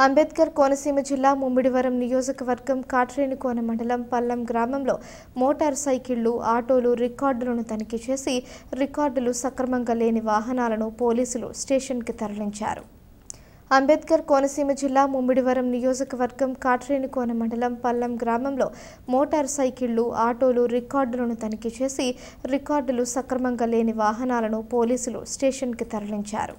అంబేద్కర్ కోనసీమ జిల్లా ముమ్మిడివరం నియోజకవర్గం కాట్రేనికోన మండలం పల్లం గ్రామంలో మోటార్ సైకిళ్లు ఆటోలు రికార్డులను తనిఖీ చేసి రికార్డులు సక్రమంగా లేని వాహనాలను పోలీసులు స్టేషన్కి తరలించారు అంబేద్కర్ కోనసీమ జిల్లా ముమ్మిడివరం నియోజకవర్గం కాట్రేనికోన మండలం పల్లం గ్రామంలో మోటార్ సైకిళ్లు ఆటోలు రికార్డులను తనిఖీ చేసి రికార్డులు సక్రమంగా లేని వాహనాలను పోలీసులు స్టేషన్కి తరలించారు